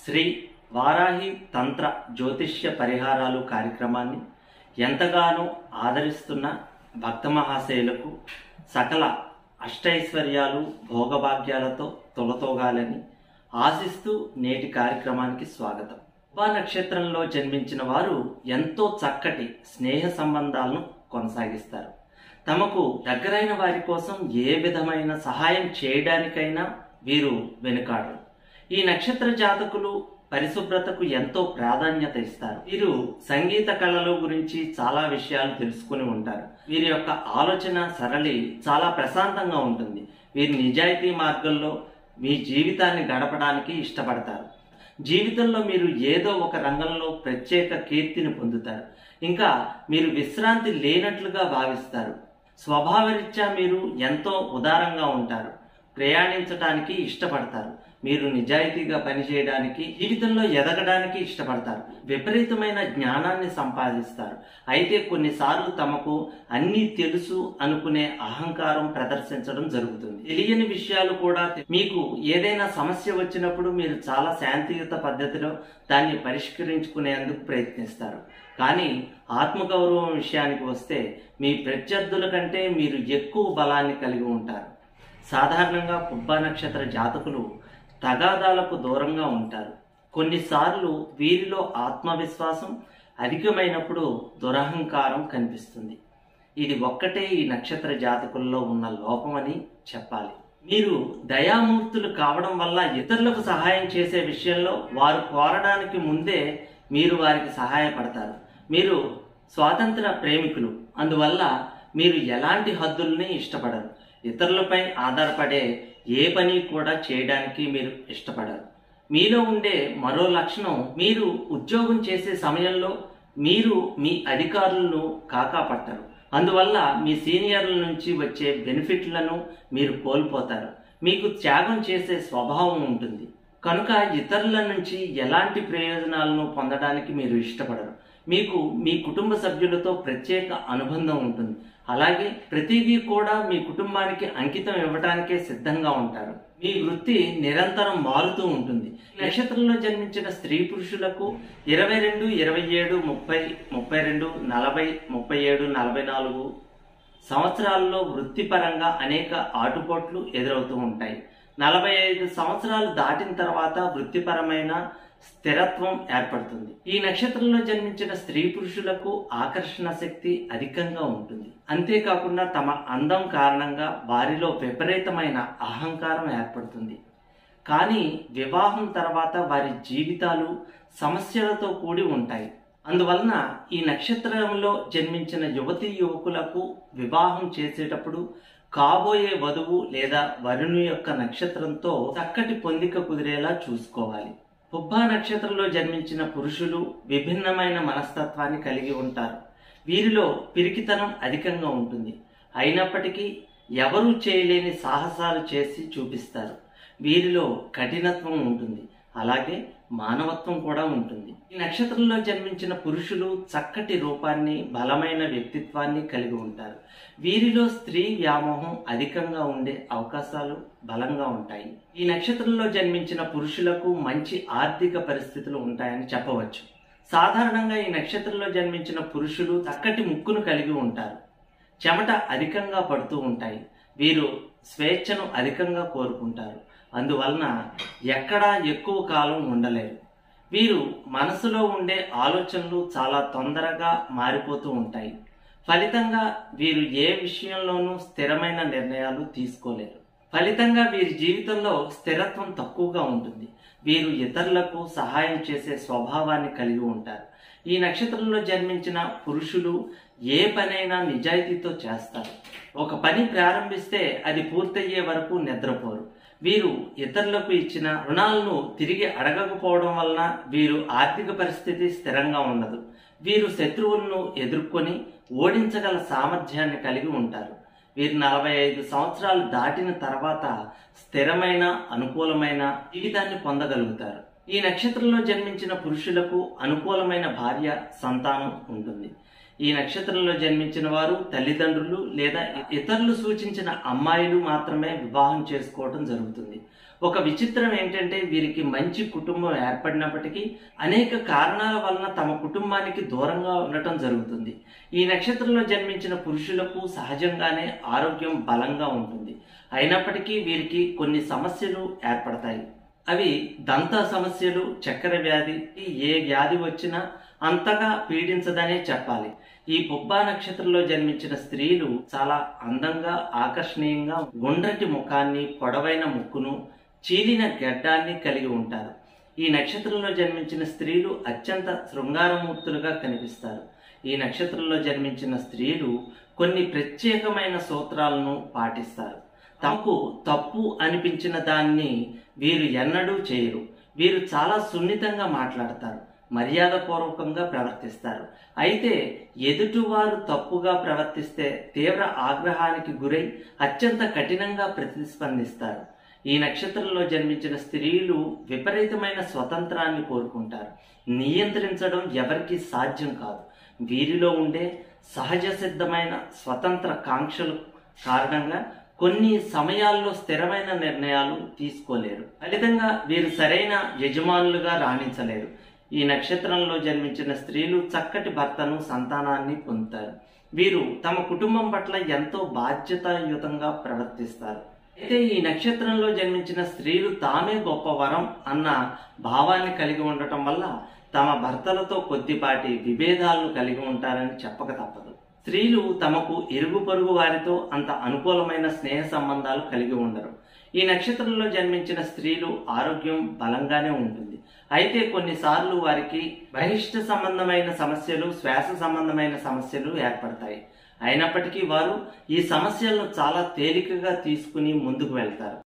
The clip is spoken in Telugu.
శ్రీ వారాహి తంత్ర జ్యోతిష్య పరిహారాలు కార్యక్రమాన్ని ఎంతగానో ఆదరిస్తున్న భక్త మహాశయులకు సకల అష్టైశ్వర్యాలు భోగభాగ్యాలతో తొలతోగాలని ఆశిస్తూ నేటి కార్యక్రమానికి స్వాగతం ఉపా నక్షత్రంలో జన్మించిన వారు ఎంతో చక్కటి స్నేహ సంబంధాలను కొనసాగిస్తారు తమకు దగ్గరైన వారి కోసం ఏ విధమైన సహాయం చేయడానికైనా వీరు వెనుకాడరు ఈ నక్షత్ర జాతకులు పరిశుభ్రతకు ఎంతో ప్రాధాన్యత ఇస్తారు వీరు సంగీత కళల గురించి చాలా విషయాలు తెలుసుకుని ఉంటారు వీరి యొక్క ఆలోచన సరళి చాలా ప్రశాంతంగా ఉంటుంది వీరి నిజాయితీ మార్గంలో మీ జీవితాన్ని గడపడానికి ఇష్టపడతారు జీవితంలో మీరు ఏదో ఒక రంగంలో ప్రత్యేక కీర్తిని పొందుతారు ఇంకా మీరు విశ్రాంతి లేనట్లుగా భావిస్తారు స్వభావరీత్యా మీరు ఎంతో ఉదారంగా ఉంటారు ప్రయాణించడానికి ఇష్టపడతారు మీరు నిజాయితీగా పనిచేయడానికి జీవితంలో ఎదగడానికి ఇష్టపడతారు విపరీతమైన జ్ఞానాన్ని సంపాదిస్తారు అయితే కొన్నిసార్లు తమకు అన్నీ తెలుసు అనుకునే అహంకారం ప్రదర్శించడం జరుగుతుంది తెలియని విషయాలు కూడా తె- మీకు ఏదైనా సమస్య వచ్చినప్పుడు మీరు చాలా శాంతియుత పద్ధతిలో దాన్ని పరిష్కరించుకునేందుకు ప్రయత్నిస్తారు కానీ ఆత్మగౌరవం విషయానికి వస్తే మీ ప్రత్యర్థుల కంటే మీరు ఎక్కువ బలాన్ని కలిగి ఉంటారు సాధారణంగా పుబ్బా నక్షత్ర జాతకులు తగాదాలకు దూరంగా ఉంటారు కొన్నిసార్లు వీరిలో ఆత్మవిశ్వాసం అధికమైనప్పుడు దురహంకారం కనిపిస్తుంది ఇది ఒక్కటే ఈ నక్షత్ర జాతకుల్లో ఉన్న లోపమని చెప్పాలి మీరు దయామూర్తులు కావడం వల్ల ఇతరులకు సహాయం చేసే విషయంలో వారు కోరడానికి ముందే మీరు వారికి సహాయపడతారు మీరు స్వాతంత్ర ప్రేమికులు అందువల్ల మీరు ఎలాంటి హద్దుల్ని ఇష్టపడరు ఇతరులపై ఆధారపడే ఏ పని కూడా చేయడానికి మీరు ఇష్టపడరు మీలో ఉండే మరో లక్షణం మీరు ఉద్యోగం చేసే సమయంలో మీరు మీ అధికారులను కాకాపట్టరు అందువల్ల మీ సీనియర్ల నుంచి వచ్చే బెనిఫిట్లను మీరు కోల్పోతారు మీకు త్యాగం చేసే స్వభావం ఉంటుంది కనుక ఇతరుల నుంచి ఎలాంటి ప్రయోజనాలను పొందడానికి మీరు ఇష్టపడరు మీకు మీ కుటుంబ సభ్యులతో ప్రత్యేక అనుబంధం ఉంటుంది అలాగే ప్రతిదీ కూడా మీ కుటుంబానికి అంకితం ఇవ్వడానికే సిద్ధంగా ఉంటారు మీ వృత్తి నిరంతరం మారుతూ ఉంటుంది ఈ నక్షత్రంలో జన్మించిన స్త్రీ పురుషులకు ఇరవై రెండు ఇరవై ఏడు ముప్పై ముప్పై రెండు నలభై ముప్పై ఏడు నలభై నాలుగు సంవత్సరాల్లో వృత్తిపరంగా అనేక ఆటుపోట్లు ఎదురవుతూ ఉంటాయి నలభై ఐదు సంవత్సరాలు దాటిన తర్వాత వృత్తిపరమైన స్థిరత్వం ఏర్పడుతుంది ఈ నక్షత్రంలో జన్మించిన స్త్రీ పురుషులకు ఆకర్షణ శక్తి అధికంగా ఉంటుంది అంతేకాకుండా తమ అందం కారణంగా వారిలో విపరీతమైన అహంకారం ఏర్పడుతుంది కానీ వివాహం తర్వాత వారి జీవితాలు సమస్యలతో కూడి ఉంటాయి అందువలన ఈ నక్షత్రంలో జన్మించిన యువతీ యువకులకు వివాహం చేసేటప్పుడు కాబోయే వధువు లేదా వరుణు యొక్క నక్షత్రంతో చక్కటి పొందిక కుదిరేలా చూసుకోవాలి పుబ్బా నక్షత్రంలో జన్మించిన పురుషులు విభిన్నమైన మనస్తత్వాన్ని కలిగి ఉంటారు వీరిలో పిరికితనం అధికంగా ఉంటుంది అయినప్పటికీ ఎవరూ చేయలేని సాహసాలు చేసి చూపిస్తారు వీరిలో కఠినత్వం ఉంటుంది అలాగే మానవత్వం కూడా ఉంటుంది ఈ నక్షత్రంలో జన్మించిన పురుషులు చక్కటి రూపాన్ని బలమైన వ్యక్తిత్వాన్ని కలిగి ఉంటారు వీరిలో స్త్రీ వ్యామోహం అధికంగా ఉండే అవకాశాలు బలంగా ఉంటాయి ఈ నక్షత్రంలో జన్మించిన పురుషులకు మంచి ఆర్థిక పరిస్థితులు ఉంటాయని చెప్పవచ్చు సాధారణంగా ఈ నక్షత్రంలో జన్మించిన పురుషులు చక్కటి ముక్కును కలిగి ఉంటారు చెమట అధికంగా పడుతూ ఉంటాయి వీరు స్వేచ్ఛను అధికంగా కోరుకుంటారు అందువలన ఎక్కడా ఎక్కువ కాలం ఉండలేరు వీరు మనసులో ఉండే ఆలోచనలు చాలా తొందరగా మారిపోతూ ఉంటాయి ఫలితంగా వీరు ఏ విషయంలోనూ స్థిరమైన నిర్ణయాలు తీసుకోలేరు ఫలితంగా వీరి జీవితంలో స్థిరత్వం తక్కువగా ఉంటుంది వీరు ఇతరులకు సహాయం చేసే స్వభావాన్ని కలిగి ఉంటారు ఈ నక్షత్రంలో జన్మించిన పురుషులు ఏ పనైనా నిజాయితీతో చేస్తారు ఒక పని ప్రారంభిస్తే అది పూర్తయ్యే వరకు నిద్రపోరు వీరు ఇతరులకు ఇచ్చిన రుణాలను తిరిగి అడగకపోవడం వలన వీరు ఆర్థిక పరిస్థితి స్థిరంగా ఉండదు వీరు శత్రువులను ఎదుర్కొని ఓడించగల సామర్థ్యాన్ని కలిగి ఉంటారు వీరు నలభై ఐదు సంవత్సరాలు దాటిన తర్వాత స్థిరమైన అనుకూలమైన జీవితాన్ని పొందగలుగుతారు ఈ నక్షత్రంలో జన్మించిన పురుషులకు అనుకూలమైన భార్య సంతానం ఉంటుంది ఈ నక్షత్రంలో జన్మించిన వారు తల్లిదండ్రులు లేదా ఇతరులు సూచించిన అమ్మాయిలు మాత్రమే వివాహం చేసుకోవటం జరుగుతుంది ఒక విచిత్రం ఏంటంటే వీరికి మంచి కుటుంబం ఏర్పడినప్పటికీ అనేక కారణాల వలన తమ కుటుంబానికి దూరంగా ఉండటం జరుగుతుంది ఈ నక్షత్రంలో జన్మించిన పురుషులకు సహజంగానే ఆరోగ్యం బలంగా ఉంటుంది అయినప్పటికీ వీరికి కొన్ని సమస్యలు ఏర్పడతాయి అవి దంత సమస్యలు చక్కెర వ్యాధి ఏ వ్యాధి వచ్చినా అంతగా పీడించదనే చెప్పాలి ఈ పుబ్బా నక్షత్రంలో జన్మించిన స్త్రీలు చాలా అందంగా ఆకర్షణీయంగా గుండ్రటి ముఖాన్ని పొడవైన ముక్కును చీలిన గడ్డాన్ని కలిగి ఉంటారు ఈ నక్షత్రంలో జన్మించిన స్త్రీలు అత్యంత శృంగారమూర్తులుగా కనిపిస్తారు ఈ నక్షత్రంలో జన్మించిన స్త్రీలు కొన్ని ప్రత్యేకమైన సూత్రాలను పాటిస్తారు తమకు తప్పు అనిపించిన దాన్ని వీరు ఎన్నడూ చేయరు వీరు చాలా సున్నితంగా మాట్లాడతారు మర్యాదపూర్వకంగా ప్రవర్తిస్తారు అయితే ఎదుటివారు తప్పుగా ప్రవర్తిస్తే తీవ్ర ఆగ్రహానికి గురై అత్యంత కఠినంగా ప్రతిస్పందిస్తారు ఈ నక్షత్రంలో జన్మించిన స్త్రీలు విపరీతమైన స్వతంత్రాన్ని కోరుకుంటారు నియంత్రించడం ఎవరికీ సాధ్యం కాదు వీరిలో ఉండే సహజ సిద్ధమైన స్వతంత్ర కాంక్షలు కారణంగా కొన్ని సమయాల్లో స్థిరమైన నిర్ణయాలు తీసుకోలేరు ఫలితంగా వీరు సరైన యజమానులుగా రాణించలేరు ఈ నక్షత్రంలో జన్మించిన స్త్రీలు చక్కటి భర్తను సంతానాన్ని పొందుతారు వీరు తమ కుటుంబం పట్ల ఎంతో బాధ్యతాయుతంగా ప్రవర్తిస్తారు అయితే ఈ నక్షత్రంలో జన్మించిన స్త్రీలు తామే గొప్ప వరం అన్న భావాన్ని కలిగి ఉండటం వల్ల తమ భర్తలతో కొద్దిపాటి విభేదాలను కలిగి ఉంటారని చెప్పక తప్పదు స్త్రీలు తమకు ఇరుగు పొరుగు వారితో అంత అనుకూలమైన స్నేహ సంబంధాలు కలిగి ఉండరు ఈ నక్షత్రంలో జన్మించిన స్త్రీలు ఆరోగ్యం బలంగానే ఉంటుంది అయితే కొన్నిసార్లు వారికి బహిష్ట సంబంధమైన సమస్యలు శ్వాస సంబంధమైన సమస్యలు ఏర్పడతాయి అయినప్పటికీ వారు ఈ సమస్యలను చాలా తేలికగా తీసుకుని ముందుకు వెళ్తారు